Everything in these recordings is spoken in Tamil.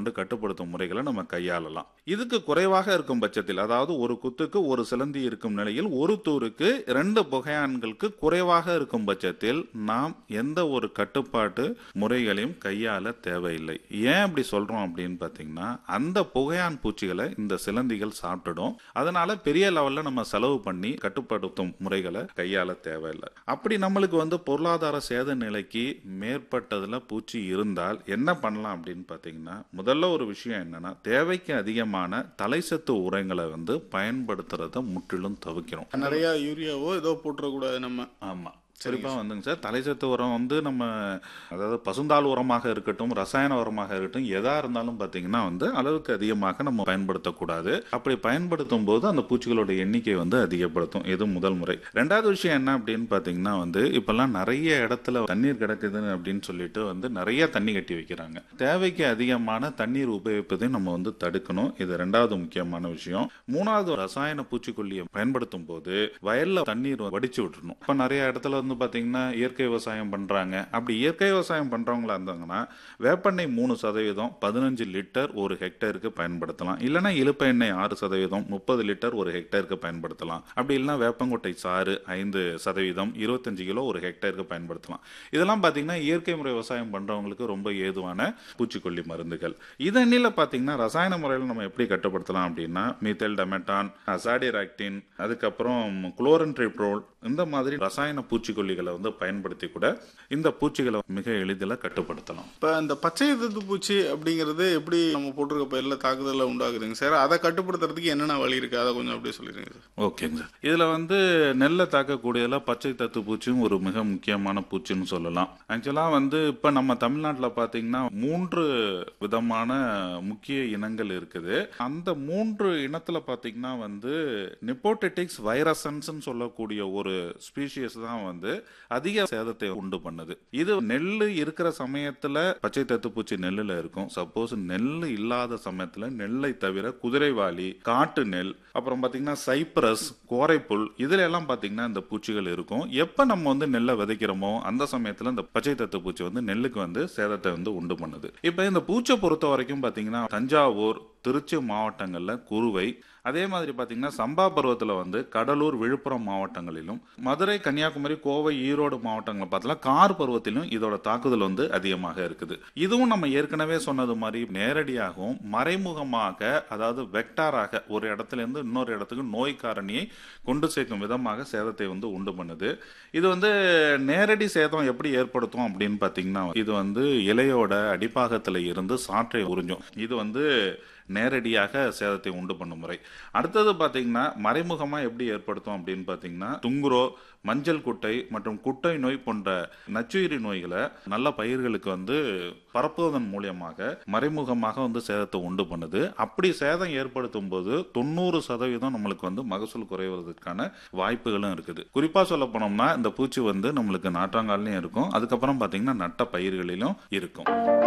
கொண்டு கட்டுப்படுத்தும் முறைகளை நம்ம கையாளலாம் இதுக்கு குறைவாக இருக்கும் பட்சத்தில் அதாவது ஒரு குத்துக்கு ஒரு சிலந்தி இருக்கும் நிலையில் ஒரு தூருக்கு ரெண்டு புகையான்களுக்கு குறைவாக இருக்கும் பட்சத்தில் நாம் எந்த ஒரு கட்டுப்பாட்டு முறைகளையும் கையாள தேவையில்லை ஏன் அப்படி சொல்றோம் அப்படின்னு பார்த்தீங்கன்னா அந்த புகையான் பூச்சிகளை இந்த சிலந்திகள் சாப்பிட்டுடும் அதனால பெரிய லெவல்ல நம்ம செலவு பண்ணி கட்டுப்படுத்தும் முறைகளை கையாள தேவையில்லை அப்படி நம்மளுக்கு வந்து பொருளாதார சேத நிலைக்கு மேற்பட்டதுல பூச்சி இருந்தால் என்ன பண்ணலாம் அப்படின்னு பார்த்தீங்கன்னா முதல்ல ஒரு விஷயம் என்னன்னா தேவைக்கு அதிகமான தலைசத்து உரங்களை வந்து பயன்படுத்துறத முற்றிலும் தவிர்க்கிறோம் நிறைய யூரியாவோ ஏதோ போட்டுறக்கூடாது நம்ம ஆமா குறிப்பா வந்துங்க சார் தலைச்சத்து உரம் வந்து நம்ம அதாவது பசுந்தாள் உரமாக இருக்கட்டும் ரசாயன உரமாக இருக்கட்டும் எதா இருந்தாலும் பாத்தீங்கன்னா வந்து அளவுக்கு அதிகமாக நம்ம பயன்படுத்தக்கூடாது அப்படி பயன்படுத்தும் போது அந்த பூச்சிகளோட எண்ணிக்கை வந்து அதிகப்படுத்தும் இது முதல் முறை ரெண்டாவது விஷயம் என்ன அப்படின்னு பாத்தீங்கன்னா வந்து இப்பெல்லாம் நிறைய இடத்துல தண்ணீர் கிடக்குது அப்படின்னு சொல்லிட்டு வந்து நிறைய தண்ணி கட்டி வைக்கிறாங்க தேவைக்கு அதிகமான தண்ணீர் உபயோகிப்பதை நம்ம வந்து தடுக்கணும் இது ரெண்டாவது முக்கியமான விஷயம் மூணாவது ரசாயன பூச்சிக்கொல்லியை பயன்படுத்தும் போது வயல்ல தண்ணீர் வடிச்சு விட்டுறணும் இப்ப நிறைய இடத்துல வந்து பாத்தீங்கன்னா இயற்கை விவசாயம் பண்றாங்க அப்படி இயற்கை விவசாயம் பண்றவங்களா இருந்தாங்கன்னா வேப்பெண்ணெய் மூணு சதவீதம் பதினஞ்சு லிட்டர் ஒரு ஹெக்டேருக்கு பயன்படுத்தலாம் இல்லைன்னா இழுப்ப எண்ணெய் ஆறு சதவீதம் முப்பது லிட்டர் ஒரு ஹெக்டேருக்கு பயன்படுத்தலாம் அப்படி இல்லைன்னா வேப்பங்கொட்டை சாறு ஐந்து சதவீதம் இருபத்தஞ்சு கிலோ ஒரு ஹெக்டேருக்கு பயன்படுத்தலாம் இதெல்லாம் பாத்தீங்கன்னா இயற்கை முறை விவசாயம் பண்றவங்களுக்கு ரொம்ப ஏதுவான பூச்சிக்கொல்லி மருந்துகள் இதனில பாத்தீங்கன்னா ரசாயன முறையில் நம்ம எப்படி கட்டுப்படுத்தலாம் அப்படின்னா மீத்தேல் டெமெட்டான் அசாடிராக்டின் அதுக்கப்புறம் குளோரன்ட்ரிப்ரோல் இந்த மாதிரி ரசாயன பூச்சிக்கொல்லிகளை வந்து பயன்படுத்தி கூட இந்த பூச்சிகளை மிக எளிதில் கட்டுப்படுத்தலாம் இப்போ இந்த பச்சை தத்து பூச்சி அப்படிங்கிறது எப்படி நம்ம போட்டிருக்க பயிரில் தாக்குதலை உண்டாகுதுங்க சார் அதை கட்டுப்படுத்துறதுக்கு என்னென்ன வழி இருக்கு அதை கொஞ்சம் அப்படியே சொல்லிடுங்க சார் ஓகேங்க சார் இதில் வந்து நெல்லை தாக்கக்கூடியதில் பச்சை தத்து பூச்சியும் ஒரு மிக முக்கியமான பூச்சின்னு சொல்லலாம் ஆக்சுவலாக வந்து இப்போ நம்ம தமிழ்நாட்டில் பார்த்தீங்கன்னா மூன்று விதமான முக்கிய இனங்கள் இருக்குது அந்த மூன்று இனத்தில் பார்த்தீங்கன்னா வந்து நிப்போட்டெட்டிக்ஸ் வைரசன்ஸ் சொல்லக்கூடிய ஒரு ஸ்பீஷியஸ் தான் வந்து அதிக சேதத்தை உண்டு பண்ணுது இது நெல் இருக்கிற சமயத்துல பச்சை தத்துப்பூச்சி நெல்லுல இருக்கும் சப்போஸ் நெல் இல்லாத சமயத்துல நெல்லை தவிர குதிரைவாலி காட்டு நெல் அப்புறம் பாத்தீங்கன்னா சைப்ரஸ் கோரைப்புல் இதுல எல்லாம் பாத்தீங்கன்னா இந்த பூச்சிகள் இருக்கும் எப்ப நம்ம வந்து நெல்லை விதைக்கிறோமோ அந்த சமயத்துல இந்த பச்சை தத்து பூச்சி வந்து நெல்லுக்கு வந்து சேதத்தை வந்து உண்டு பண்ணுது இப்ப இந்த பூச்சை பொறுத்த வரைக்கும் பாத்தீங்கன்னா தஞ்சாவூர் திருச்சி மாவட்டங்கள்ல குருவை அதே மாதிரி பாத்தீங்கன்னா சம்பா பருவத்தில் வந்து கடலூர் விழுப்புரம் மாவட்டங்களிலும் மதுரை கன்னியாகுமரி கோவை ஈரோடு மாவட்டங்களை பார்த்தா கார் பருவத்திலும் இதோட தாக்குதல் வந்து அதிகமாக இருக்குது இதுவும் நம்ம ஏற்கனவே சொன்னது மாதிரி நேரடியாகவும் மறைமுகமாக அதாவது வெக்டாராக ஒரு இடத்துல இருந்து இன்னொரு இடத்துக்கு நோய் காரணியை கொண்டு சேர்க்கும் விதமாக சேதத்தை வந்து உண்டு பண்ணுது இது வந்து நேரடி சேதம் எப்படி ஏற்படுத்தும் அப்படின்னு பார்த்தீங்கன்னா இது வந்து இலையோட அடிப்பாகத்தில் இருந்து சாற்றை உறிஞ்சும் இது வந்து நேரடியாக சேதத்தை உண்டு பண்ணும் முறை அடுத்தது பார்த்தீங்கன்னா மறைமுகமாக எப்படி ஏற்படுத்தும் அப்படின்னு பார்த்தீங்கன்னா துங்குரோ மஞ்சள் குட்டை மற்றும் குட்டை நோய் போன்ற நச்சுயிரி நோய்களை நல்ல பயிர்களுக்கு வந்து பரப்புவதன் மூலியமாக மறைமுகமாக வந்து சேதத்தை உண்டு பண்ணுது அப்படி சேதம் ஏற்படுத்தும் போது தொண்ணூறு சதவீதம் நம்மளுக்கு வந்து மகசூல் குறைவதற்கான வாய்ப்புகளும் இருக்குது குறிப்பா சொல்ல போனோம்னா இந்த பூச்சி வந்து நம்மளுக்கு நாற்றாங்கால்லையும் இருக்கும் அதுக்கப்புறம் பாத்தீங்கன்னா நட்ட பயிர்களிலும் இருக்கும்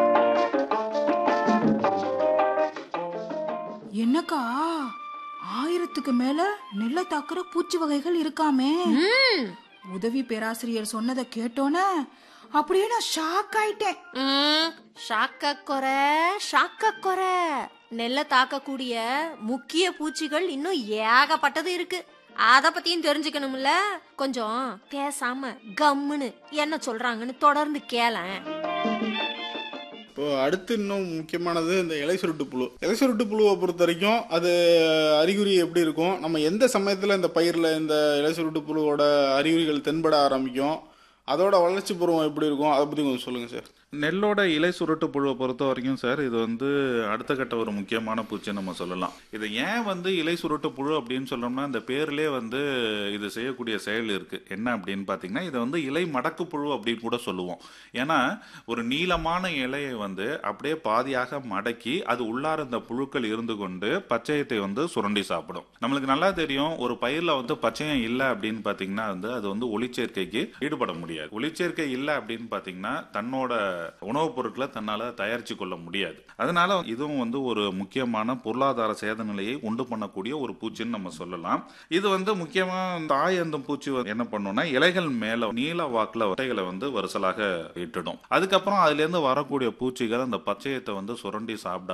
என்னக்கா ஆயிரத்துக்கு மேல நெல்லை தாக்குற பூச்சி வகைகள் இருக்காமே உதவி பேராசிரியர் சொன்னதை கேட்டோன்னே அப்படியே நான் ஷாக் ஆயிட்டேன் ம், ஷாக்க குறை ஷாக்க குறை நெல்லை தாக்கக்கூடிய முக்கிய பூச்சிகள் இன்னும் ஏகப்பட்டது இருக்கு அத பத்தியும் தெரிஞ்சுக்கணும்ல கொஞ்சம் பேசாம கம்முன்னு என்ன சொல்றாங்கன்னு தொடர்ந்து கேளேன் இப்போ அடுத்து இன்னும் முக்கியமானது இந்த இலை சுருட்டு புழு இலை சுருட்டு புழுவை பொறுத்த வரைக்கும் அது அறிகுறி எப்படி இருக்கும் நம்ம எந்த சமயத்தில் இந்த பயிரில் இந்த இலை சுருட்டு புழுவோட அறிகுறிகள் தென்பட ஆரம்பிக்கும் அதோட வளர்ச்சி பருவம் எப்படி இருக்கும் அதை பற்றி கொஞ்சம் சொல்லுங்கள் சார் நெல்லோட இலை சுருட்டு புழுவை பொறுத்த வரைக்கும் சார் இது வந்து அடுத்த கட்ட ஒரு முக்கியமான பூச்சி நம்ம சொல்லலாம் இது ஏன் வந்து இலை சுருட்டு புழு அப்படின்னு சொல்லணும்னா இந்த பேர்லயே வந்து இது செய்யக்கூடிய செயல் இருக்கு என்ன அப்படின்னு பார்த்தீங்கன்னா இதை வந்து இலை மடக்கு புழு அப்படின்னு கூட சொல்லுவோம் ஏன்னா ஒரு நீளமான இலையை வந்து அப்படியே பாதியாக மடக்கி அது உள்ளார இந்த புழுக்கள் இருந்து கொண்டு பச்சையத்தை வந்து சுரண்டி சாப்பிடும் நம்மளுக்கு நல்லா தெரியும் ஒரு பயிர்ல வந்து பச்சையம் இல்லை அப்படின்னு பார்த்தீங்கன்னா வந்து அது வந்து ஒளிச்சேர்க்கைக்கு ஈடுபட முடியாது ஒளிச்சேர்க்கை இல்லை அப்படின்னு பார்த்தீங்கன்னா தன்னோட உணவுப் பொருட்களை தன்னால தயாரிச்சு கொள்ள முடியாது அதனால இதுவும் வந்து ஒரு முக்கியமான பொருளாதார சேத நிலையை உண்டு பண்ணக்கூடிய ஒரு பூச்சின்னு நம்ம சொல்லலாம் இது வந்து முக்கியமா தாய் அந்த பூச்சி வந்து என்ன பண்ணும்னா இலைகள் மேல நீல வாக்குல வட்டைகளை வந்து வரிசலாக இட்டுடும் அதுக்கப்புறம் அதுல இருந்து வரக்கூடிய பூச்சிகள் அந்த பச்சையத்தை வந்து சுரண்டி சாப்பிட